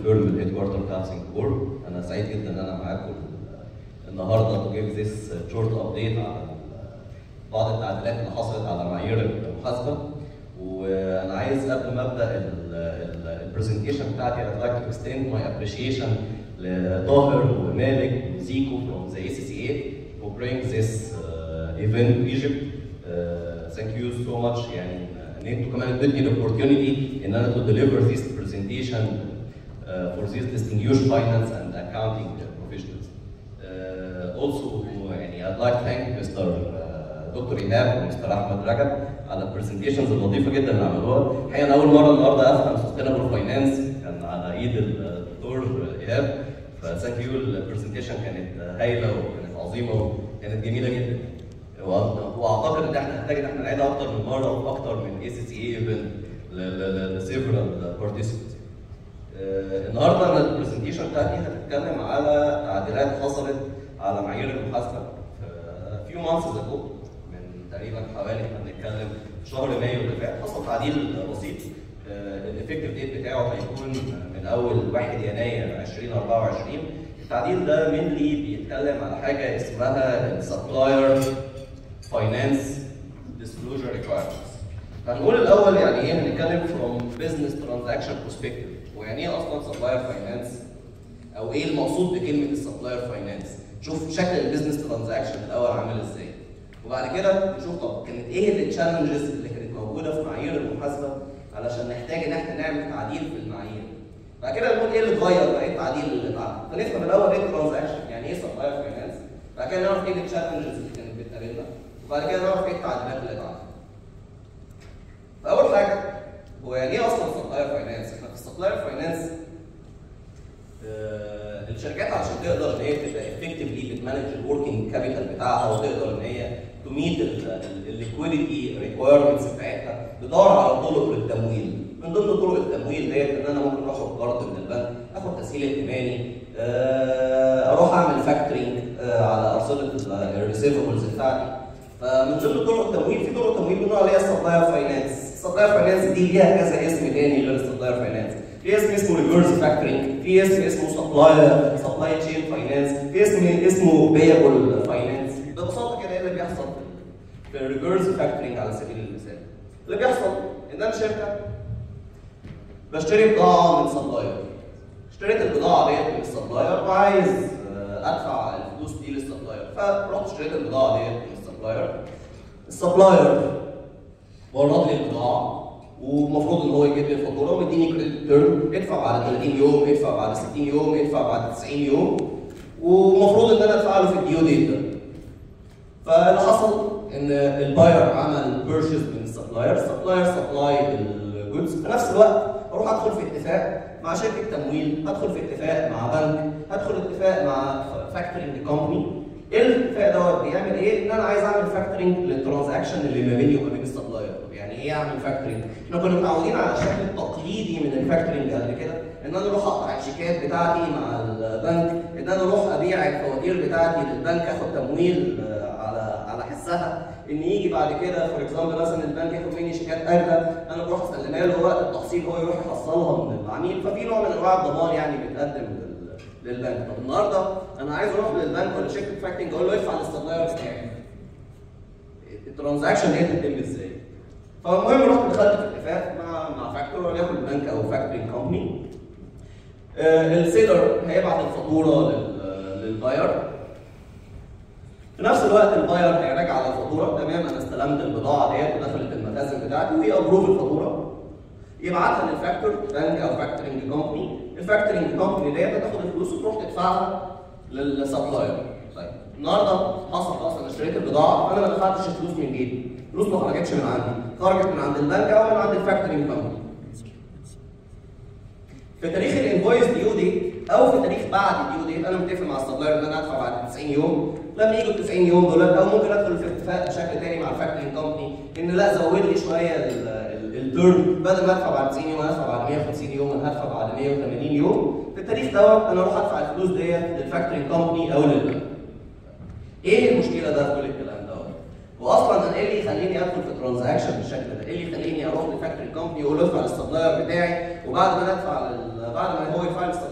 فيرم الهيد كوارتر بتاع سنغافور انا سعيد جدا ان انا معاكم النهارده تو جيف ذيس شورت ابديت على بعض التعديلات اللي حصلت على معايير المحاسبه وانا عايز قبل ما ابدا البرزنتيشن بتاعتي I'd like to extend my appreciation لطاهر ومالك وزيكو from the ACCA who bring this uh, event to Egypt. Uh, thank you so much يعني ان انتوا كمان ادتني الاوبورتيونيتي ان انا to deliver this presentation uh, for these distinguished finance and accounting professionals. Uh, also يعني I'd like to thank Mr. دكتور ايهاب ومستر احمد رجب على البرزنتيشنز اللطيفه جدا اللي عملوها الحقيقه انا اول مره النهارده افهم سستينبل فاينانس كان على ايد الدكتور ايهاب فثانك يو البرزنتيشن كانت هايله وكانت عظيمه وكانت جميله جدا واعتقد ان احنا نحتاج ان احنا نعيدها اكتر من مره واكتر من اي سي سي اي ايفنت لسيفرال بارتيسيبنتس النهارده انا البرزنتيشن بتاعتي هتتكلم على تعديلات حصلت على معايير المحاسبه في فيو مانثs ago من تقريبا حوالي احنا بنتكلم في شهر مايو اللي فات حصل تعديل بسيط الافكتيف ديت بتاعه هيكون من اول 1 يناير 2024 التعديل ده مينلي بيتكلم على حاجه اسمها السبلاير فاينانس ديسكلوجر ريكوايرمنتس هنقول الاول يعني ايه هنتكلم فروم بزنس ترانزاكشن برسبكتيف ويعني ايه اصلا سبلاير فاينانس او ايه المقصود بكلمه السبلاير فاينانس شوف شكل البيزنس ترانزاكشن الاول عامل ازاي وبعد كده نشوف طب كانت ايه التشالنجز اللي كانت موجوده في معايير المحاسبه علشان نحتاج ان احنا نعمل تعديل في المعايير بعد كده نقول ايه اللي اتغير بقى ايه التعديل اللي اتعمل فنفهم الاول ايه الترانزاكشن يعني ايه سبلاير فاينانس بعد كده نعرف ايه التشالنجز اللي كانت بتقابلنا وبعد كده نعرف ايه التعديلات اللي اتعملت فاول حاجه هو يعني ايه اصلا سبلاير فاينانس احنا في السبلاير فاينانس آه الشركات عشان تقدر ان هي تبقى افكتفلي بتمانج الوركينج كابيتال بتاعها وتقدر ان هي تميت الليكويديتي ريكويرمنتس بتاعتها تدور على طرق للتمويل من ضمن طرق التمويل ديت ان انا ممكن اخد قرض من البنك اخد تسهيل ائتماني آه اروح اعمل فاكتورنج آه على ارصده الريسيفبلز بتاعتي فمن ضمن طرق التمويل في طرق تمويل بنقول عليها السبلاير فاينانس السبلاير فاينانس دي ليها كذا اسم تاني غير السبلاير فاينانس في اسم اسمه ريفرس فاكتورنج في اسم اسمه سبلاير سبلاي تشين فاينانس في اسم اسمه بيبل فاينانس ببساطه كده ايه اللي بيحصل في الريفرس فاكتورنج على سبيل المثال اللي بيحصل ان انا شركه بشتري بضاعه من سبلاير اشتريت البضاعه ديت من السبلاير وعايز ادفع الفلوس دي للسبلاير فرحت اشتريت البضاعه ديت من السبلاير السبلاير ورد لي البضاعه ومفروض ان هو يجيب لي الفاتوره ومديني كريدت تيرم ادفع بعد 30 يوم ادفع بعد 60 يوم ادفع بعد 90 يوم ومفروض ان انا ادفع له في الديو ديت ده فاللي حصل ان الباير عمل بيرشيز من السبلاير السبلاير سبلاي الجودز في نفس الوقت اروح ادخل في اتفاق مع شركه تمويل هدخل في اتفاق مع بنك هدخل اتفاق مع فاكتورنج كومباني ايه الاتفاق دوت بيعمل ايه؟ ان انا عايز اعمل فاكتورنج للترانزاكشن اللي ما بيني وما بين السبلاير طب يعني ايه اعمل فاكتورنج؟ احنا كنا متعودين على الشكل التقليدي من الفاكتورنج قبل كده ان انا اروح اقطع الشيكات بتاعتي مع البنك ان انا اروح ابيع الفواتير بتاعتي للبنك اخد تمويل على على حسها ان يجي بعد كده فور اكزامبل مثلا البنك ياخد مني شيكات اجله انا بروح اسلمها له وقت التحصيل هو يروح يحصلها من العميل ففي نوع من انواع الضمان يعني بيتقدم للبنك طب النهارده انا عايز اروح للبنك ولا شركه فاكتنج اقول له ادفع للسبلاير بتاعي الترانزاكشن دي هتتم ازاي؟ فالمهم رحت دخلت في اتفاق مع مع فاكتور وليكن بنك او فاكتورنج كومباني آه السيلر هيبعت الفاتوره للباير في نفس الوقت الباير هيراجع على الفاتوره تمام انا استلمت البضاعه ديت ودخلت المخازن بتاعتي وهي ابروف الفاتوره يبعتها للفاكتور بنك او فاكتورنج كومباني الفاكتورنج كومباني ديت هتاخد الفلوس وتروح تدفعها للسبلاير طيب النهارده حصل خلاص انا اشتريت البضاعه انا ما دفعتش الفلوس من جيبي الفلوس ما خرجتش من عندي خرجت من عند البنك او من عند الفاكتورنج كومباني في تاريخ الانفويس ديو دي او في تاريخ بعد الديو دي انا متفق مع السبلاير ان انا ادفع بعد 90 يوم لما يجوا ال 90 يوم دول او ممكن ادخل في اتفاق بشكل تاني مع الفاكتورنج كومباني ان لا زود لي شويه التيرم بدل ما ادفع بعد 90 يوم انا ادفع بعد 150 يوم انا هدفع بعد 180 يوم في التاريخ دوت انا اروح ادفع الفلوس ديت للفاكتورنج كومباني او للبنك. ايه المشكله ده في كل الكلام دوت؟ واصلا انا ايه اللي يخليني ادخل في ترانزاكشن بالشكل ده؟ ايه اللي يخليني اروح للفاكتوري كومباني واقول له ادفع للسبلاير بتاعي وبعد ما ادفع لل... بعد ما هو يدفع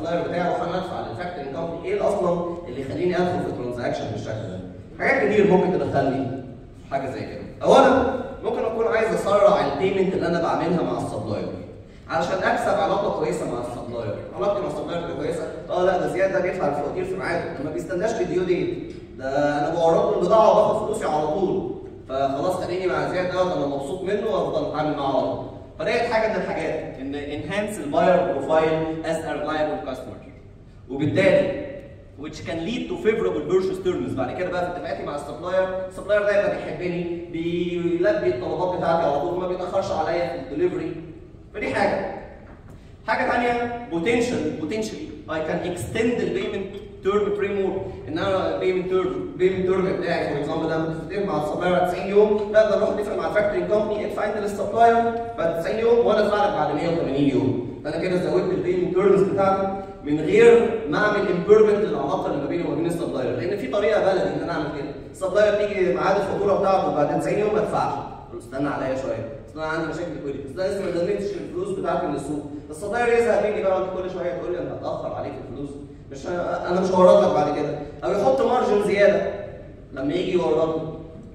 تخليني ادخل في ترانزاكشن بالشكل ده حاجات كتير ممكن تدخلني في حاجه زي كده اولا ممكن اكون عايز اسرع البيمنت اللي انا بعملها مع السبلاير علشان اكسب علاقه كويسه مع السبلاير علاقتي مع السبلاير تبقى كويسه اه لا ده زياد ده بيدفع الفواتير في ميعاده ما بيستناش للديو ديت ده انا بورد له البضاعه وباخد فلوسي على طول فخلاص خليني مع زياد دوت انا مبسوط منه وافضل اتعامل معاه على طول فديت حاجه من الحاجات ان enhance الباير بروفايل as a reliable customer وبالتالي which can lead to favorable purchase terms بعد كده بقى في اتفاقاتي مع السبلاير السبلاير ده يبقى بيحبني بيلبي الطلبات بتاعتي على طول ما بيتاخرش عليا في الدليفري فدي حاجه حاجه ثانيه potential potentially I can extend the payment term framework ان انا payment term payment term بتاعي فور اكزامبل انا متفق مع السبلاير على 90 يوم لا ده اروح اتفق مع الفاكتورنج كومباني ادفع انت للسبلاير بعد 90 يوم وانا ادفع لك بعد 180 يوم انا كده زودت البيمنت تيرمز بتاعتي من غير ما اعمل امبيرمنت للعلاقه اللي ما بيني وما بين السبلاير لان في طريقه بلدي ان انا اعمل كده السبلاير تيجي ميعاد الفاتوره بتاعته بعد 90 يوم ما ادفعش استنى عليا شويه اصل انا عندي مشاكل ليكويديتي اصل انا لسه ما دمجتش الفلوس بتاعتي من السوق السبلاير يزهق مني بقى وانت كل شويه تقول لي انا هتاخر عليك الفلوس مش انا مش هورد لك بعد كده او يحط مارجن زياده لما يجي يورد لي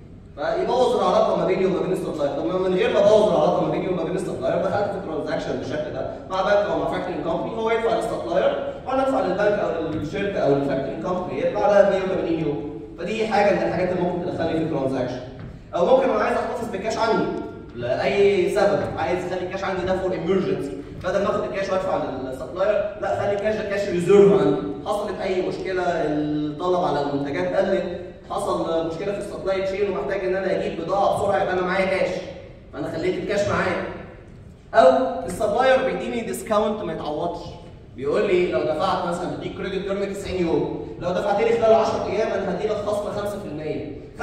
فيبوظ العلاقه ما بيني وما بين السبلاير طب من غير ما ابوظ العلاقه ما بيني وما بين السبلاير دخلت في ترانزاكشن بالشكل ده مع بنك او مع فاكتورنج كومباني هو يدفع للسبلاير وانا ادفع للبنك او للشركه او للفاكتورنج كومباني بعدها 180 يوم فدي حاجه من الحاجات اللي ممكن تدخلني في ترانزاكشن او ممكن انا عايز احتفظ بالكاش عندي لاي سبب عايز اخلي الكاش عندي ده فور ايمرجنسي بدل ما اخد الكاش وادفع للسبلاير لا خلي الكاش ده كاش ريزيرف عندي حصلت اي مشكله الطلب على المنتجات قلت حصل مشكله في السبلاي تشين ومحتاج ان انا اجيب بضاعه بسرعه يبقى انا معايا كاش فانا خليت الكاش معايا او السبلاير بيديني ديسكاونت ما يتعوضش بيقول لي لو دفعت مثلا بديك كريدت تيرم 90 يوم لو دفعت لي خلال 10 ايام انا هدي لك خصم 5% 5%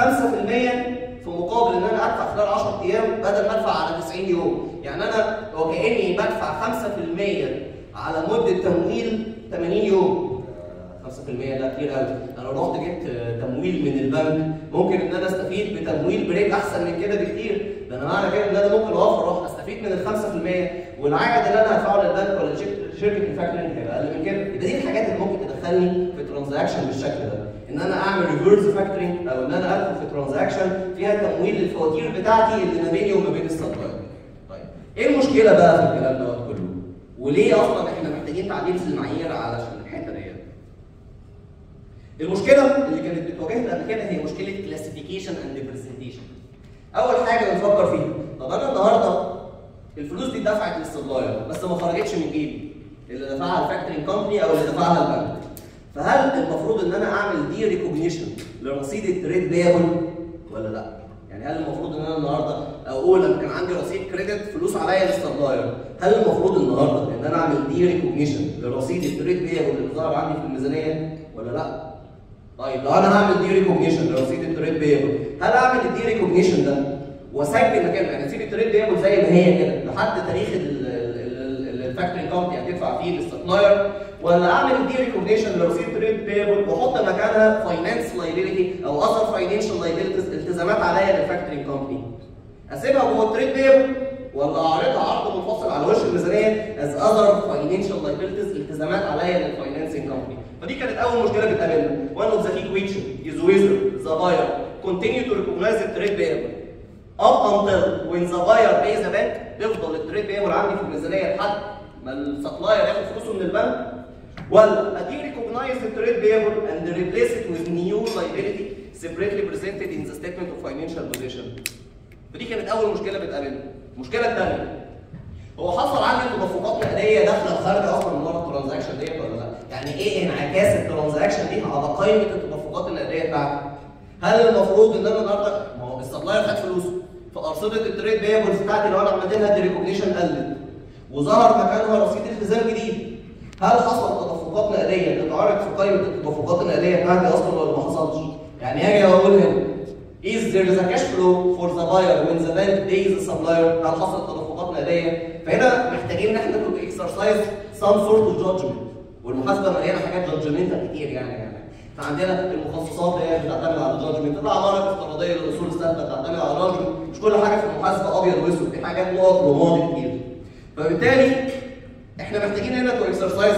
في مقابل ان انا ادفع خلال 10 ايام بدل ما ادفع على 90 يوم يعني انا وكاني بدفع 5% على مده تمويل 80 يوم 5% ده كتير قوي انا لو رحت جبت تمويل من البنك ممكن ان انا استفيد بتمويل بريك احسن من كده بكتير ده انا معنى كده ان انا ممكن اوفر اروح استفيد من ال 5% والعائد اللي انا هدفعه للبنك ولا شركه الفاكتورنج هيبقى اقل من كده يبقى دي الحاجات اللي ممكن تدخلني في ترانزاكشن بالشكل ده ان انا اعمل ريفرس فاكتورنج او ان انا ادخل في ترانزاكشن فيها تمويل للفواتير بتاعتي اللي ما بيني وما بين السبلاير طيب ايه المشكله بقى في الكلام دوت كله وليه اصلا احنا محتاجين تعديل في المعايير علشان الحته ديت المشكله اللي كانت بتواجهنا قبل كده هي مشكله كلاسيفيكيشن اند برزنتيشن اول حاجه بنفكر فيها طب انا النهارده الفلوس دي اتدفعت للسبلاير بس ما خرجتش من جيبي اللي دفعها الفاكتورنج كومباني او اللي دفعها البنك فهل المفروض ان انا اعمل دي ريكوجنيشن لرصيد التريد بيبل ولا لا؟ يعني هل المفروض ان انا النهارده اقول لما كان عندي رصيد كريدت فلوس عليا للسبلاير هل المفروض النهارده ان انا اعمل دي ريكوجنيشن لرصيد التريد بيبل اللي ظهر عندي في الميزانيه ولا لا؟ طيب لو انا هعمل دي ريكوجنيشن لرصيد التريد بيبل هل اعمل الدي ريكوجنيشن ده واسجل مكانه يعني اسيب التريد بيبل زي ما هي كده لحد تاريخ الفاكتوري كومباني هتدفع فيه للسبلاير ولا اعمل الدي ريكوجنيشن لرصيد تريد بيبل واحط مكانها فاينانس لايبيلتي او اذر فاينانشال لايبيلتيز التزامات عليا للفاكتوري كومباني اسيبها جوه التريد بيبل ولا اعرضها عرض منفصل على وش الميزانيه از اذر فاينانشال لايبيلتيز التزامات عليا للفاينانسنج كومباني فدي كانت اول مشكله بتقابلنا one of the key question is whether the buyer continue to recognize the trade payable up until when the buyer pays the bank يفضل التريد payable عندي في الميزانيه لحد ما السبلاير ياخد فلوسه من البنك ولا ادي recognize the trade payable and replace it with new liability separately presented in the statement of financial position فدي كانت اول مشكله بتقابلنا المشكله الثانيه هو حصل عندي تدفقات نقديه داخله وخارجه اصلا من ورا الترانزاكشن ديت ولا لا؟ يعني ايه انعكاس الترانزاكشن دي على قائمه التدفقات النقديه بتاعتي؟ هل المفروض ان انا النهارده ما هو السبلاير خد فلوسه فارصده التريد بيبلز بتاعتي لو انا عملت لها دي ريكوجنيشن قلت وظهر مكانها رصيد التزام جديد هل حصل تدفقات نقديه تتعرض في قائمه التدفقات النقديه بتاعتي اصلا ولا ما حصلش؟ يعني هاجي اقول هنا Is there is a cash flow for the buyer when the bank pays the supplier؟ هل حصلت تدفقات نقديه؟ فهنا محتاجين ان احنا to exercise some sort of judgment والمحاسبه مليانه حاجات جادجمنتال كتير يعني يعني فعندنا المخصصات اللي هي بتعتمد على الجادجمنت الاعمار الافتراضيه الاصول الثابته بتعتمد على الجادجمنت مش كل حاجه في المحاسبه ابيض واسود في حاجات نقط رمادي كتير فبالتالي احنا محتاجين هنا تو اكسرسايز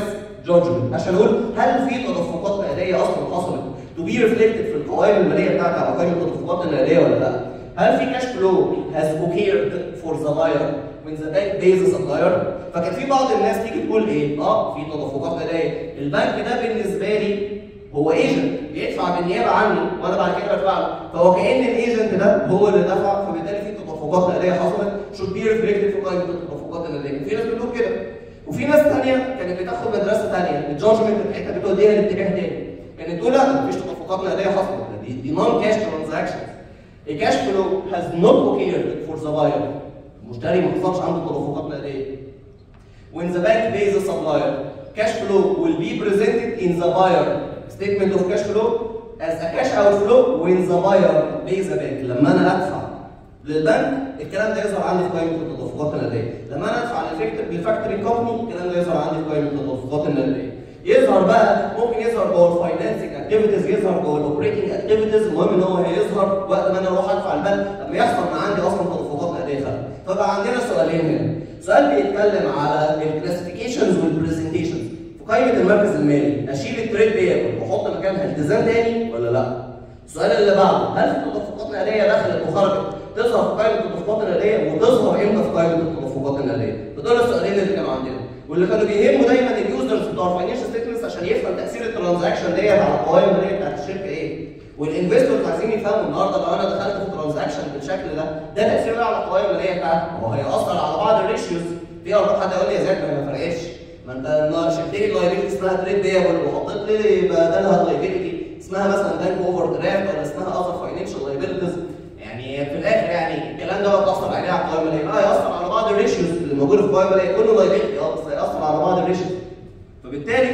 جادجمنت عشان اقول هل في تدفقات نقديه اصلا حصلت تو بي ريفلكتد في القوائم الماليه بتاعتي على قائمه التدفقات النقديه ولا لا؟ هل في كاش فلو has occurred for the buyer when the bank pays the supplier؟ فكان في بعض الناس تيجي تقول ايه؟ اه في تدفقات نقديه، البنك ده بالنسبه لي هو ايجنت بيدفع بالنيابه عني وانا بعد كده بدفع له، فهو كان الايجنت ده هو اللي دفع فبالتالي في تدفقات نقديه حصلت should be reflected في قائمه التدفقات النقديه، في ناس بتقول كده. وفي ناس ثانيه كانت بتاخد مدرسه ثانيه الجادجمنت بتاعتها بتوديها لاتجاه تاني كانت تقول لا مفيش تدفقات نقديه حصلت دي دي نون كاش ترانزاكشنز الكاش فلو has not occurred for the buyer المشتري ما حصلش عنده تدفقات نقديه when the bank pays the supplier cash flow will be presented in the buyer statement of cash flow as a cash outflow when the buyer pays the bank لما انا ادفع للبنك الكلام ده يظهر عندي في قائمه التدفقات النقديه لما انا ادفع للفاكتوري كومباني الكلام ده يظهر عندي في قائمه التدفقات النقديه يظهر بقى ممكن يظهر جوه الفاينانسنج اكتيفيتيز يظهر جوه الاوبريتنج اكتيفيتيز المهم ان هو هيظهر وقت ما انا اروح ادفع البنك لما يحصل ان عندي اصلا تدفقات نقديه خارجه فبقى عندنا سؤالين هنا سؤال بيتكلم على الكلاسيفيكيشنز والبرزنتيشنز في قائمه المركز المالي اشيل التريد بيبل واحط مكانها التزام تاني ولا لا؟ السؤال اللي بعده هل في تدفقات نقديه دخلت وخرجت تظهر في قائمه التدفقات النقديه وتظهر امتى في قائمه التدفقات النقديه؟ فدول السؤالين اللي كانوا عندنا واللي كانوا بيهموا دايما اليوزرز بتوع الفاينانشال ستيتمنتس عشان يفهم تاثير الترانزاكشن ديت على القوائم الماليه بتاعت الشركه ايه؟ والانفستورز عايزين يفهموا النهارده لو انا دخلت في ترانزاكشن بالشكل ده ده تاثيره على القوائم الماليه بتاعتي هو هيأثر على بعض الريشيوز في ارقام حد يقول لي يا زياد ما هي ما فرقتش ما انت النهارده شلت لي اللايبيلتي اسمها تريد بيبل وحطيت لي بدلها اللايبيلتي اسمها مثلا بانك اوفر درافت ولا اسمها اذر فاينانشال لايبيلتيز يعني في الاخر يعني الكلام ده بيأثر عليه على القوائم الماليه اه هيأثر على بعض الريشيوز اللي موجوده في القوائم الماليه كله لايبيلتي اه بس هيأثر على بعض الريشيوز فبالتالي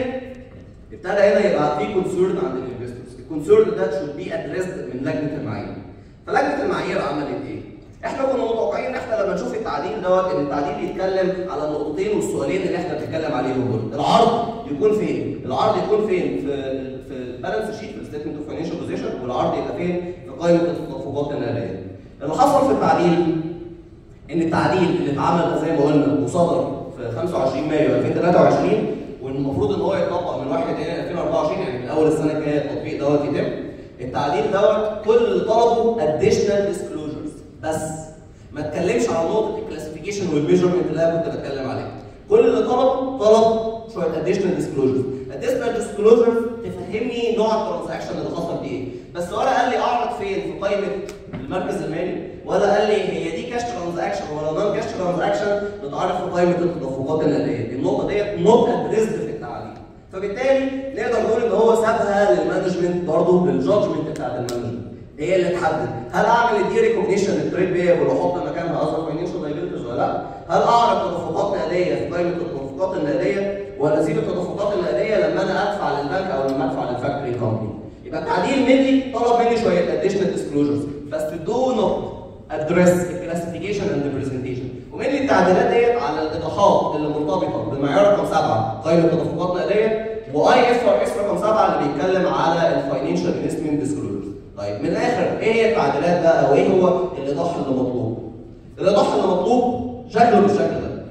ابتدى هنا يبقى في كونسيرن عند الانفستورز الكونسيرن ده شود بي ادريسد من لجنه المعايير فلجنه المعايير عملت ايه؟ احنا كنا متوقعين ان احنا لما نشوف التعديل دوت ان التعديل يتكلم على النقطتين والسؤالين اللي احنا بنتكلم عليهم دول العرض يكون فين؟ العرض يكون فين في في البالانس شيت في الستيتمنت اوف فاينانشال بوزيشن والعرض يبقى فين؟ في قائمه التدفقات النقديه اللي حصل في التعديل ان التعديل اللي اتعمل زي ما قلنا وصدر في 25 مايو 2023 والمفروض ان هو يطبق من 1 يناير 2024 يعني من اول السنه الجايه التطبيق دوت يتم التعديل دوت كل اللي طلبه اديشنال ديسكلوجرز بس ما اتكلمش على نقطه الكلاسيفيكيشن والميجرمنت اللي انا كنت بتكلم عليها كل اللي طلب طلب شويه اديشنال ديسكلوجرز اديشنال ديسكلوجرز تفهمني نوع الترانزاكشن اللي حصل فيه ايه بس ولا قال لي اعرض فين في قائمه المركز المالي ولا قال لي هي دي كاش ترانزاكشن ولا نون كاش ترانزاكشن بتعرف في قائمه التدفقات النقديه النقطه ديت نوت ادريسد في التعليم فبالتالي نقدر نقول ان هو سابها للمانجمنت برضه للجادجمنت بتاعت المانجمنت هي اللي تحدد هل اعمل دي ريكوجنيشن للتريد بيبل واحط مكانها اذر فاينانشال لايبيلتيز ولا لا؟ هل اعرض تدفقات نقديه في قائمه التدفقات النقديه ولا اسيب التدفقات النقديه لما انا ادفع للبنك او لما ادفع للفاكتوري كومباني؟ يبقى التعديل مني طلب مني شويه اديشنال ديسكلوجرز بس دو نوت ادريس الكلاسيفيكيشن اند برزنتيشن ومن التعديلات ديت على الايضاحات اللي مرتبطه بمعيار رقم سبعه قائمه تدفقات نقديه واي اف ار اس رقم سبعه اللي بيتكلم على الفاينانشال انفستمنت ديسكلوجرز طيب من الاخر ايه هي التعديلات بقى او ايه هو الايضاح اللي مطلوب؟ الايضاح اللي مطلوب شكله بالشكل ده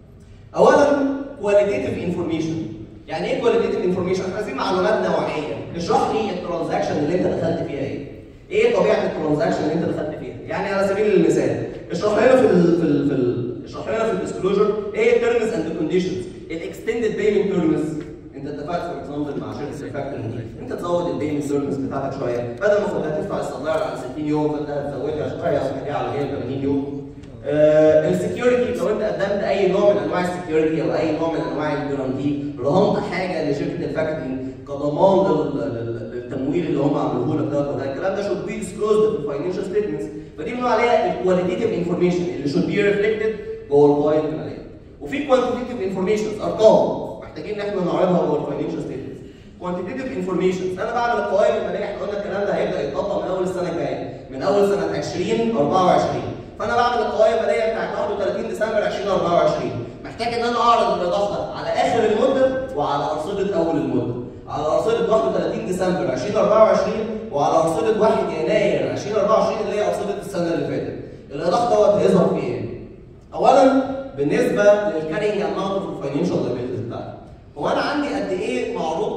اولا كواليتيتيف انفورميشن يعني ايه كواليتيتيف انفورميشن؟ احنا عايزين معلومات نوعيه اشرح لي الترانزاكشن اللي انت دخلت فيها ايه؟ ايه طبيعه الترانزاكشن اللي انت دخلت فيها؟ يعني على سبيل المثال اشرح لنا في ال في ال في ال اشرح لنا في الديسكلوجر ايه التيرمز اند كونديشنز الاكستندد بيمنت تيرمز انت اتفقت فور اكزامبل مع شركه الفاكتورنج انت تزود البيمنت تيرمز بتاعتك شويه بدل ما كنت هتدفع السبلاير على 60 يوم فانت هتزودها شويه عشان على 180 يوم السكيورتي لو انت قدمت اي نوع من انواع السكيورتي او اي نوع من انواع الجرانتي رهنت حاجه لشركه الفاكتورنج كضمان لل- لل- للتمويل اللي هم عملوه لك ده وده الكلام ده شود بي ديسكلوزد في الفاينانشال ستيتمنتس فدي بنقول عليها الكواليتيتيف انفورميشن اللي شود بي ريفلكتد جوه القوائم الماليه وفي كوانتيتيف انفورميشن ارقام محتاجين ان احنا نعرضها جوه الفاينانشال ستيتمنتس كوانتيتيف انفورميشن انا بعمل القوائم الماليه احنا قلنا الكلام ده هيبدا يتطبق من اول السنه الجايه من اول سنه 2024 فانا بعمل القوائم الماليه بتاعت 31 ديسمبر 2024 محتاج ان انا اعرض الاضافه على اخر المده وعلى ارصده اول المده على ارصده 31 ديسمبر 2024 وعلى ارصده 1 يناير 2024 اللي هي ارصده السنه اللي فاتت الاضافه دوت هيظهر فيه ايه؟ اولا بالنسبه للكارينج اماونت اوف الفاينانشال لايبيلتيز بتاعتي هو انا عندي قد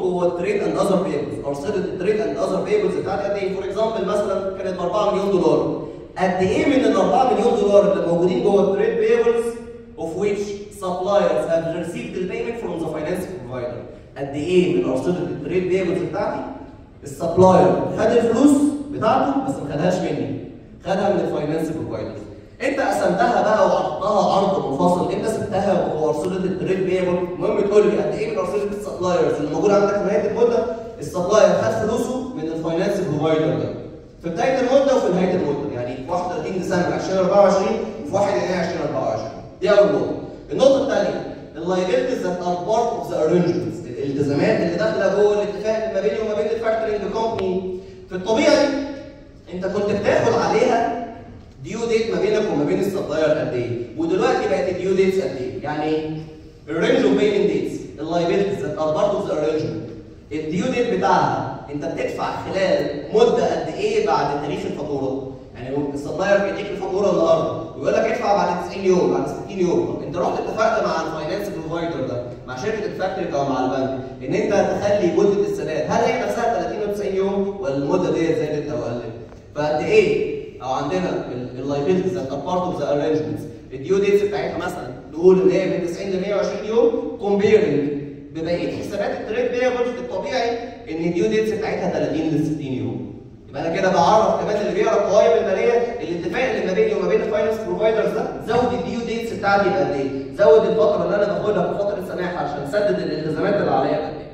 جوه التريد اند اذر بيبلز ارصده التريد اند اذر بيبلز بتاعتي قد ايه؟ فور اكزامبل مثلا كانت ب 4 مليون دولار قد ايه من ال 4 مليون دولار اللي موجودين جوه التريد بيبلز of which suppliers have received the payment from the finance provider قد ايه من ارصده التريد بيبلز بتاعتي السبلاير خد الفلوس بتاعته بس ما خدهاش مني خدها من الفاينانس بروفايدر انت قسمتها بقى وعرضتها عرض منفصل انت سبتها وارصده التريد بيبل المهم تقول لي قد ايه من ارصده السبلايرز اللي موجوده عندك في نهايه المده السبلاير خد فلوسه من الفاينانس بروفايدر ده في بدايه المده وفي نهايه المده يعني في 31 ديسمبر 2024 وفي 1 يناير 2024 دي اول نقطه النقطه الثانيه اللايبيلتيز ذات ار بارت اوف ذا ارينجمنتس الالتزامات اللي داخله جوه الاتفاق اللي ما بيني وما بين الفاكتورنج كومباني في الطبيعي انت كنت بتاخد عليها ديو ديت ما بينك وما بين السبلاير قد ايه ودلوقتي بقت الديو ديتس قد ايه يعني الرينج اوف بيمنت ديتس اللايبيلتيز ذات ار بارت اوف ذا ارينجمنت الديو ديت بتاعها انت بتدفع خلال مده قد ايه بعد تاريخ الفاتوره يعني السبلاير بيديك الفاتوره النهارده ويقول لك ادفع بعد 90 يوم بعد 60 يوم طب انت رحت اتفقت مع الفاينانس بروفايدر ده مع شركه الفاكتورينج او مع البنك ان انت تخلي مده السداد هل هي نفسها 30 و 90 يوم ولا المده ديت زادت او قلت؟ فقد ايه او عندنا اللايبيلتيز ذات بارت اوف ذا ارينجمنتس الديو ديتس بتاعتها مثلا نقول ان هي من 90 ل 120 يوم كومبيرنج ببقيه حسابات التريد بيبلز الطبيعي ان الديو ديتس بتاعتها 30 ل 60 يوم يبقى انا كده بعرف كمان اللي بيقرا القوائم الماليه الاتفاق اللي ما بيني وما بين الفاينانس بروفايدرز ده زود الديو ديتس بتاعتي بقد ايه؟ زود الفتره اللي انا باخدها في فتره السماح عشان اسدد الالتزامات اللي عليا قد ايه؟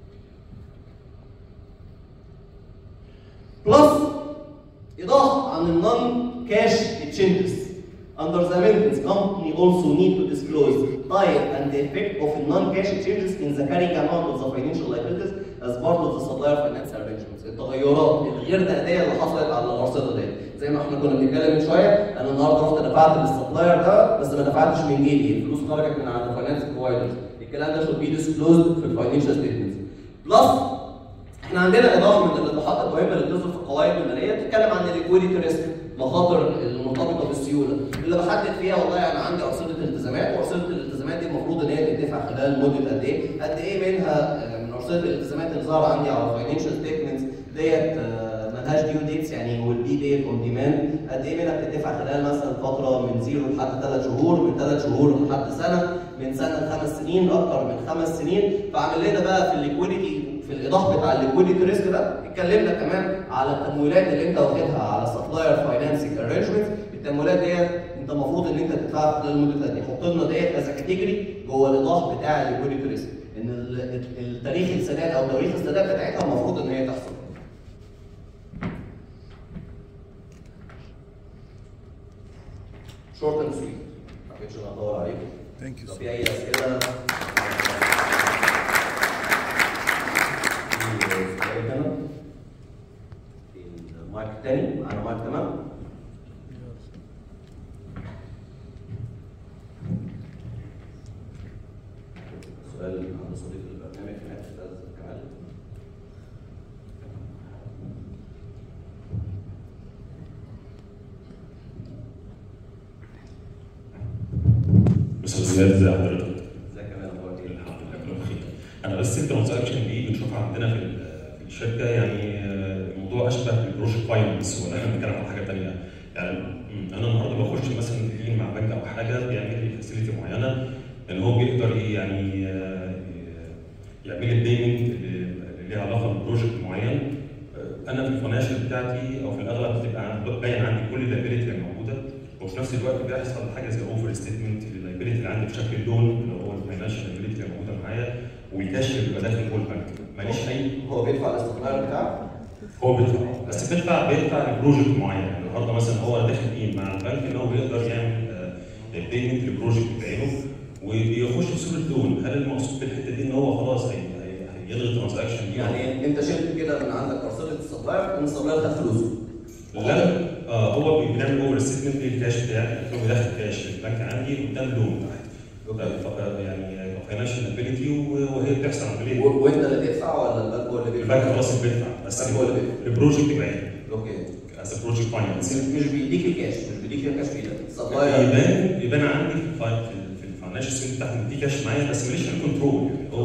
بلس ايضاح عن النون كاش تشينجز Under the amendments, company also need to disclose type and the effect of non-cash changes in the carrying amount of the financial liabilities as part of the supplier finance arrangements. التغيرات الغير نقديه اللي حصلت على الارصده دي زي ما احنا كنا بنتكلم من شويه انا النهارده رحت دفعت للسبلاير ده بس ما دفعتش من جيبي الفلوس خرجت من عند الفاينانس بروفايدرز الكلام ده should be disclosed في الفاينانشال ستيتمنتس بلس احنا عندنا اضافه من الاضافات المهمه اللي بتظهر في القوائم الماليه بتتكلم عن الليكويديتي ريسك مخاطر المرتبطه بالسيوله اللي بحدد فيها والله انا عندي ارصده التزامات وارصده الالتزامات دي المفروض ان هي تدفع خلال مده قد ايه؟ قد ايه منها من ارصده الالتزامات اللي ظاهره عندي على الفاينانشال ستيتمنتس ديت ملهاش ديو ديتس يعني ويل بي بيد اون ديماند قد ايه منها بتدفع خلال مثلا فتره من زيرو لحد ثلاث شهور من ثلاث شهور لحد سنه من سنه لخمس سنين اكثر من خمس سنين فعمل لنا بقى في الليكويديتي في الايضاح بتاع الليكويديتي ريسك ده اتكلمنا كمان على التمويلات اللي انت واخدها على سبلاير فاينانسنج ارينجمنت التمويلات ديت انت المفروض ان انت تدفعها خلال مده قد ايه حط لنا ديت از كاتيجوري جوه الايضاح بتاع الليكويديتي ريسك ان التاريخ السداد او تواريخ السداد بتاعتها المفروض ان هي تحصل شورت اند سويت ما كنتش انا ادور عليكم Thank you, لو sir. في اي اسئله المايك الثاني معانا مايك تمام سؤال عند صديق البرنامج هناك استاذ كمال استاذ زياد ازي حضرتك؟ ازيك يا كمال اخبارك ايه؟ الحمد لله كله بخير. انا بس الترانزاكشن دي بنشوفها عندنا في ال- في الشركه يعني آه، الموضوع اشبه بالبروجكت فاينانس ولا احنا بنتكلم عن حاجه ثانيه يعني م، انا النهارده بخش مثلا ديل مع بنك او حاجه بيعمل لي فاسيلتي معينه ان هو بيقدر ايه يعني آه، يعمل لي البيمنت اللي ليها علاقه ببروجكت معين آه، انا في الفاينانشال بتاعتي او في الاغلب بتبقى عن- باين عندي كل الليابيلتي اللي موجوده وفي نفس الوقت بيحصل حاجه زي اوفر ستيتمنت لللايبيلتي اللي عندي بشكل لون اللي هو الفاينانشال لايبيلتي اللي موجوده معايا والكاش اللي بيبقى داخل جوه البنك ماليش اي هو بيدفع الاستقرار بتاعه هو بيدفع بس بيدفع بيدفع لبروجكت معين يعني النهارده مثلا هو داخل ايه مع البنك ان هو بيقدر يعمل البيمنت للبروجكت بعينه وبيخش في صوره لون هل المقصود في الحته دي ان هو خلاص هي- هي- هيلغي الترانزاكشن دي يعني انت شلت كده من عندك ارصده السبلاير ان السبلاير خد فلوسه لا آه هو بي- بيعمل اوفر ستيتمنت للكاش بتاعي هو بيدخل كاش في البنك عندي قدام لون تحت ف- ف- يعني فاينانشال ابيلتي وهي بتحصل عمليه و- وانت اللي تدفع ولا البنك هو اللي بيدفع؟ البنك خلاص بيدفع بس البنك هو اللي بيدفع البروجكت بعينه اوكي از بروجكت فاينانس مش مش بيديك الكاش مش بيديك الكاش في ايدك السبلاير يبان يبان عندي في الفاي- في ال- في الفاينانشال ستيتمنت بتاعتي إن في كاش معايا بس ماليش عليه كنترول يعني هو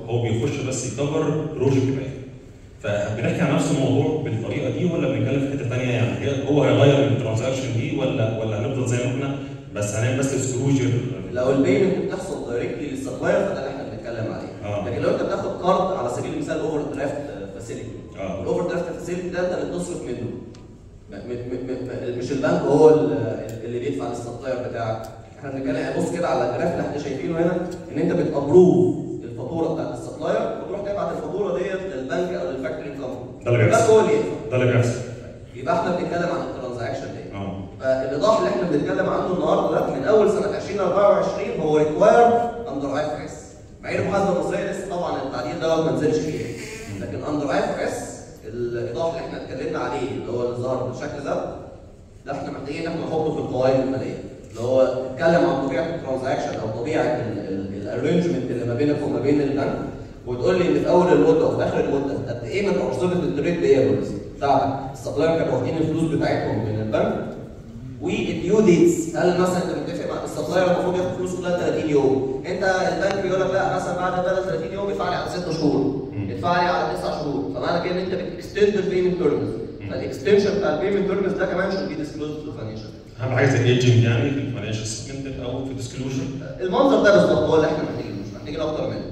هو بيخش بس يكفر بروجكت باين فبنحكي عن نفس الموضوع بالطريقه دي ولا بنتكلم في حته ثانيه يعني هي- هو هيغير الترانزاكشن دي ولا ولا هنفضل زي ما احنا بس هنعمل بس ديسكلوجر لو البيمنت بتحصل دايركتلي للسبلاير فده اللي احنا بنتكلم عليه آه. لكن لو انت بتاخد كارد على سبيل المثال اوفر درافت فاسيلتي اه الاوفر درافت فاسيلتي ده انت اللي بتصرف منه م- م- م- م- مش البنك هو ال- اللي بيدفع للسبلاير بتاعك احنا بنتكلم يعني بص كده على الجراف اللي احنا شايفينه هنا ان انت بتابروف الفاتوره بتاعت السبلاير وتروح تبعت الفاتوره ديت للبنك او للفاكتوري كومباني ده اللي البنك بيحصل هو اللي يدفع ده اللي بيحصل يبقى احنا بنتكلم عن الترانزاكشن دي اه فالايضاح اللي احنا بنتكلم عنه النهارده ده من اول سنه 2024 هو ريكوايرد اندر اي اف اس مع ان المحاسبه المصريه لسه طبعا التعديل دوت ما نزلش فيه لكن اندر اي اف اس الايضاح اللي احنا اتكلمنا عليه اللي هو اللي ظهر بالشكل ده ده احنا محتاجين ان احنا نحطه في القوائم الماليه اللي هو اتكلم عن طبيعه الترانزاكشن او طبيعه الارينجمنت اللي ما بينك وما بين البنك وتقول لي ان في اول المده وفي اخر المده قد ايه من ارصده التريد بيبلز بتاعتك السبلاير كانوا واخدين الفلوس بتاعتهم من البنك والديو ديتس هل مثلا انت متفق مع السبلاير المفروض ياخد فلوسه خلال 30 يوم انت البنك بيقول لك لا مثلا بعد 30 يوم ادفع لي على 6 شهور مم. ادفع لي على 9 شهور فمعنى كده ان انت بتكستند البيمنت تيرمز فالاكستنشن بتاع البيمنت تيرمز ده كمان should be disclosed to the financial اهم حاجه زي ايجنج يعني في الفاينانشال ستمنت او في الديسكلوجر المنظر ده بالظبط هو اللي احنا محتاجينه مش محتاجين اكتر منه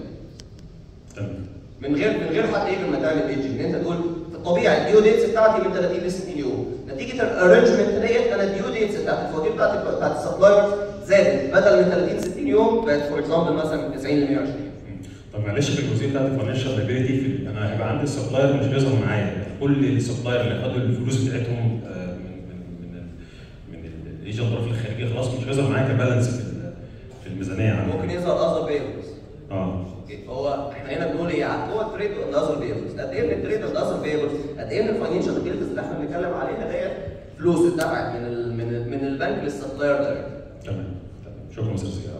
تمام من غير من غير حتى ايه ما تعمل ايجنج ان انت تقول في الطبيعي الديو ديتس بتاعتي من 30 ل 60 يوم نتيجه الارينجمنت ديت انا الديو ديتس بتاعت الفواتير بتاعت بتاعت السبلايرز زادت بدل من 30 60 يوم بقت فور اكزامبل مثلا من 90 ل 120 طب معلش في الجزئيه بتاعت الفاينانشال لايبيلتي في انا هيبقى عندي سبلاير مش بيظهر معايا يعني كل السبلاير اللي خدوا الفلوس بتاعتهم آه، من من من من الايجنت الطرف الخارجي خلاص مش بيظهر معايا كبالانس في ال- في الميزانيه عندي ممكن يظهر اذر بيبلز اه هو احنا هنا بنقول ايه هو التريد والاذر بيبلز قد ايه من التريد والاذر بيبلز قد ايه من الفاينانشال ابيلتيز اللي احنا بنتكلم عليها ديت فلوس اتدفعت من ال من ال من البنك للسبلاير دايركت تمام تمام شكرا استاذ زياد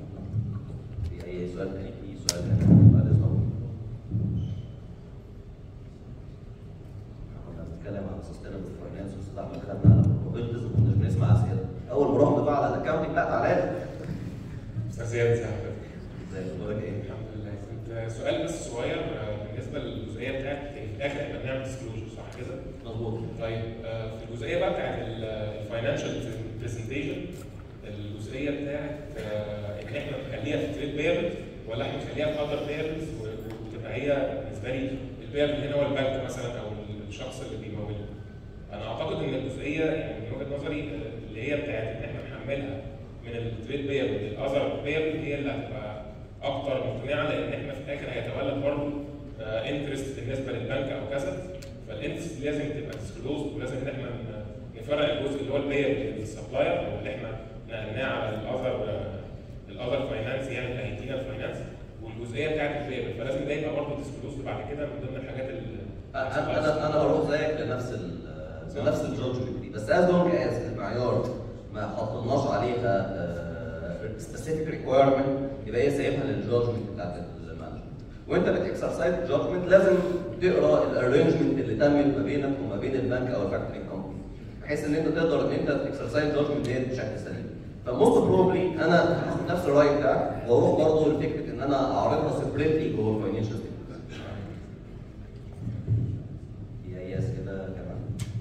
في اي سؤال تاني في سؤال تاني بعد اذنكم كنا بنتكلم عن سستينبل فاينانس واستاذ احمد خدنا على probabilities وما كناش بنسمع اسئله اول ما رحنا بقى على الاكونتنج لا تعالى لي. استاذ زياد ازي حضرتك؟ زي دورك ايه؟ الحمد لله كنت سؤال بس صغير آه، بالنسبه للجزئيه بتاعت في الاخر احنا بنعمل ديسكلوجر صح كده؟ مظبوط طيب آه، في الجزئيه بقى بتاعت الفاينانشال برزنتيشن الجزئيه بتاعت آه، ان احنا نخليها في تريد بيرز ولا احنا نخليها في اذر بيرز وتبقى هي بالنسبه لي البيرز هنا هو البنك مثلا او الشخص اللي بيمولني. انا اعتقد ان الجزئيه يعني من وجهه نظري آه، اللي هي بتاعت ان احنا نحملها من التريد بير للاذر بير هي اللي هتبقى اكتر مقنعه لان احنا في الاخر هيتولد برضه انترست بالنسبه للبنك او كذا فالانترست لازم تبقى ديسكلوز ولازم ان احنا ن- نفرق الجزء اللي هو البير للسبلاير او اللي احنا نقلناه على الاذر الاذر فاينانس يعني اللي هيدينا الفاينانس والجزئيه بتاعت البير فلازم ده يبقى برضه ديسكلوز بعد كده من ضمن الحاجات اللي انا انا انا بروح زيك لنفس ال لنفس الجادجمنت دي بس از لونج از المعيار ما حطيناش عليها سبيسيفيك ريكويرمنت يبقى هي سايبها للجادجمنت بتاعت المانجمنت وانت بتكسرسايز الجادجمنت لازم تقرا الارينجمنت اللي تمت ما بينك وما بين البنك او الفاكتوري كومباني بحيث ان انت تقدر ان انت تكسرسايز جادجمنت ديت بشكل سليم فموست بروبلي انا هاخد نفس الراي بتاعك واروح برضه لفكره ان انا اعرضها سيبريتلي جوه الفاينانشال في اي اسئله كمان؟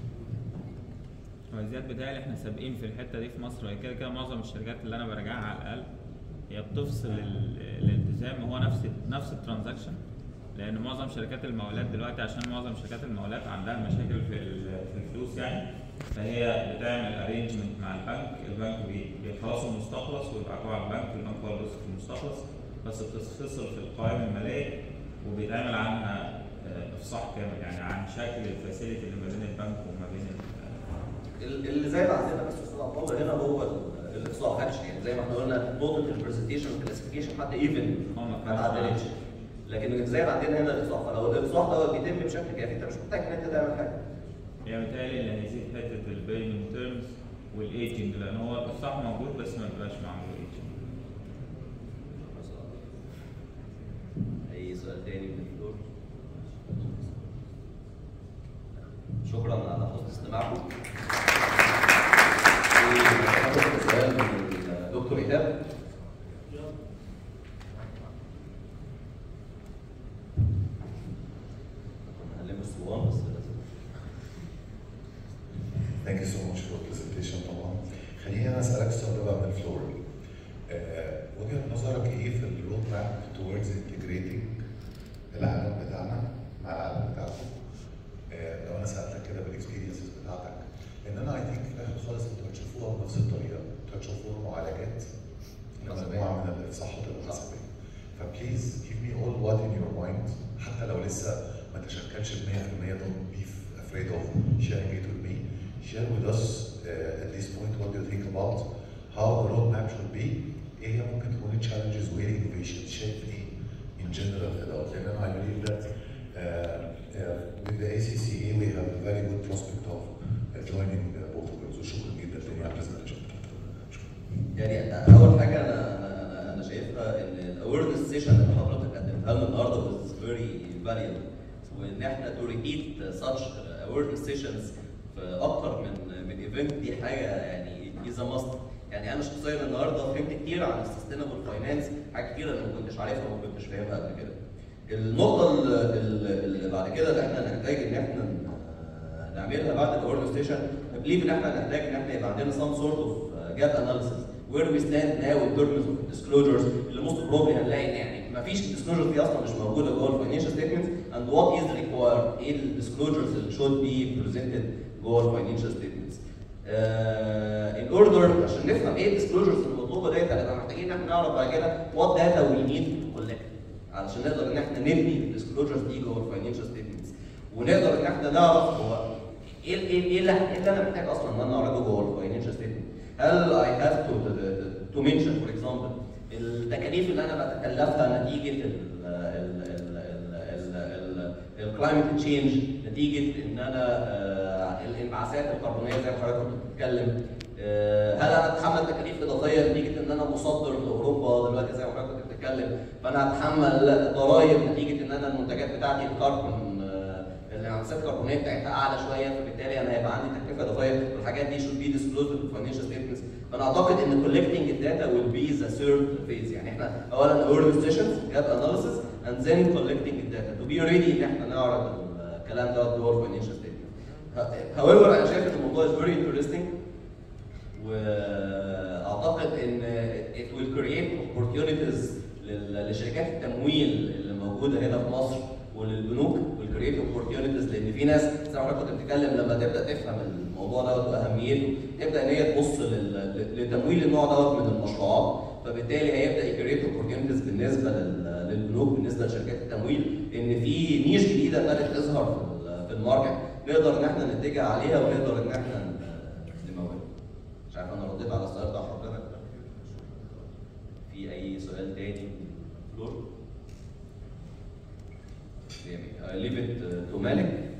هو الزياد بتاعي احنا سابقين في الحته دي في مصر وهي كده كده معظم الشركات اللي انا براجعها على الاقل هي بتفصل ال- الالتزام هو نفس نفس الترانزاكشن لان معظم شركات المقاولات دلوقتي عشان معظم شركات المقاولات عندها مشاكل في ال- في الفلوس يعني فهي بتعمل ارينجمنت مع البنك البنك بي- بيخلصوا المستخلص ويبعتوه على البنك البنك هو اللي بيصرف المستخلص بس بتتفصل في القوائم الماليه وبيتعمل عنها آه، افصاح كامل يعني عن شكل الفاسيلتي اللي ما بين البنك وما بين ال- ال- اللي زايد عندنا بس استاذ عبد الله هنا هو ال- الاقصاء اكشن يعني زي ما احنا قلنا نقطه البرزنتيشن والكلاسيفيكيشن حتى ايفن هم ما كانوا- اتعدلتش لكن اللي زايد عندنا هنا الاقصاء فلو الاقصاء دوت بيتم بشكل كافي انت مش محتاج ان انت تعمل حاجه يعني بيتهيألي اللي هيزيد حتة البيمنت تيرمز والايجنج لأن هو الإفصاح موجود بس ما بيبقاش معمول ايجنج. اي سؤال تاني من الدكتور؟ شكرا على حسن استماعكم. وناخد سؤال من الدكتور ايهاب فلور وجهه نظرك ايه في الرود ماب towards integrating العالم بتاعنا مع العالم بتاعكم آه، لو انا سالتك كده بالاكسبيرينسز بتاعتك لان انا اي ثينك في الاخر خالص انتوا هتشوفوها بنفس الطريقه انتوا هتشوفوها معالجات لمجموعه من الصحه المحاسبيه فبليز give me all what in your mind حتى لو لسه ما تشكلش ب 100% don't be afraid of sharing it with me share with us uh, at this point what you think about how the roadmap should be ايه هي ممكن تكون التشالنجز وايه الانوفيشن شايف ايه in general كده لان انا I believe that uh, uh, with the ACCA we have a very good prospect of uh, joining uh, both of those وشكرا جدا ليك على البرزنتيشن يعني اول حاجه انا انا انا, أنا شايفها ان الاويرنس سيشن اللي حضرتك قدمتها لنا النهارده was very valuable وان احنا to repeat such awareness sessions في اكتر من من ايفنت دي حاجه يعني از ماست يعني انا شخصيا النهارده فهمت كتير عن السستينبل فاينانس حاجات كتير انا ما كنتش عارفها وما كنتش فاهمها قبل كده النقطه ال- ال- اللي بعد كده اللي احنا نحتاج ان احنا ن- نعملها بعد الاورنج ستيشن بليف ان احنا نحتاج ان احنا يبقى عندنا some sort of جاب اناليسيس where we stand now in terms of disclosures اللي most probably هنلاقي ان يعني ما فيش disclosure دي اصلا مش موجوده جوه الفاينانشال ستيتمنت and what is required ايه الديسكلوجرز اللي should be presented جوه الفاينانشال ستيتمنتس ان اوردر عشان نفهم ايه الديسكلوجرز المطلوبه ديت هنبقى محتاجين ان احنا نعرف بعد كده what data we need to collect علشان نقدر ان احنا نبني الديسكلوجرز دي جوه الفاينانشال ستيتمنتس ونقدر ان احنا نعرف هو ايه ايه ايه اللي إيه اللي انا محتاج اصلا ان انا اعرضه جوه الفاينانشال ستيتمنت هل I have to to mention for example التكاليف اللي انا بتكلفها نتيجه الكلايمت تشينج نتيجه ان انا آه، الانبعاثات الكربونيه زي ما حضرتك كنت بتتكلم آه، هل انا اتحمل تكاليف اضافيه نتيجه ان انا مصدر لاوروبا دلوقتي زي ما حضرتك كنت بتتكلم فانا هتحمل ضرائب نتيجه ان انا المنتجات بتاعتي الكربون آه، الانبعاثات الكربونيه بتاعتها اعلى شويه فبالتالي انا هيبقى عندي تكلفه اضافيه والحاجات دي should be disclosed في financial statements فانا اعتقد ان collecting الداتا will be the third phase يعني احنا اولا early sessions gap analysis and then collecting الداتا to be ready ان احنا نعرض الكلام ده جوه الفاينانشال statement. however انا شايف ان الموضوع is very interesting واعتقد ان it will create opportunities لل- لشركات التمويل اللي موجوده هنا في مصر وللبنوك will create opportunities لان في ناس زي ما حضرتك كنت بتتكلم لما تبدا تفهم الموضوع دوت واهميته تبدا ان هي تبص لل- لتمويل النوع دوت من المشروعات فبالتالي هيبدا يكريت opportunities بالنسبه لل- للبنوك بالنسبه لشركات التمويل ان في نيش جديده بدات تظهر في ال- في الماركت نقدر ان احنا نتجه عليها ونقدر ان احنا ن- نمولها مش عارف انا رديت على السؤال بتاع حضرتك في اي سؤال تاني من الفلور؟ leave it to Malik